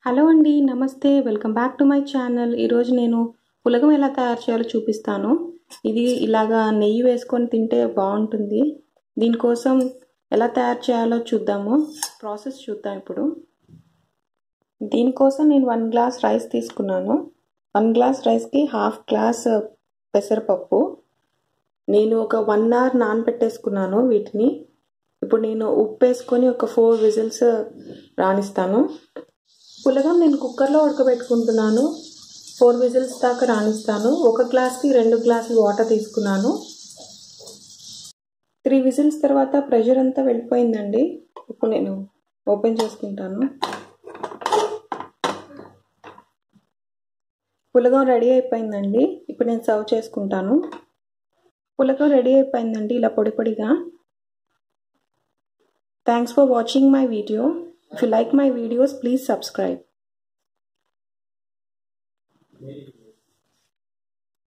Hello అండి నమస్తే welcome back to my channel ఈరోజు నేను పులగం ఎలా తయారు చేయాలో చూపిస్తాను ఇది ఇలాగా నెయ్యి వేసుకొని తింటే బాగుంటుంది దీనికోసం ఎలా తయారు చేయాలో చూద్దాము ప్రాసెస్ చూద్దాం ఇప్పుడు దీనికోసం నేను వన్ గ్లాస్ రైస్ తీసుకున్నాను వన్ గ్లాస్ రైస్కి హాఫ్ గ్లాస్ పెసరపప్పు నేను ఒక వన్ అవర్ నానబెట్టేసుకున్నాను వీటిని ఇప్పుడు నేను ఉప్పు వేసుకొని ఒక ఫోర్ విజిల్స్ రాణిస్తాను పులగం నేను కుక్కర్లో ఉడకబెట్టుకుంటున్నాను ఫోర్ విజిల్స్ దాకా రాణిస్తాను ఒక గ్లాస్కి రెండు గ్లాసులు వాటర్ తీసుకున్నాను త్రీ విజిల్స్ తర్వాత ప్రెషర్ అంతా వెళ్ళిపోయిందండి ఇప్పుడు నేను ఓపెన్ చేసుకుంటాను పులగం రెడీ అయిపోయిందండి ఇప్పుడు నేను సర్వ్ చేసుకుంటాను పులగం రెడీ అయిపోయిందండి ఇలా పొడి పొడిగా thanks for watching my video If you like my videos, please subscribe.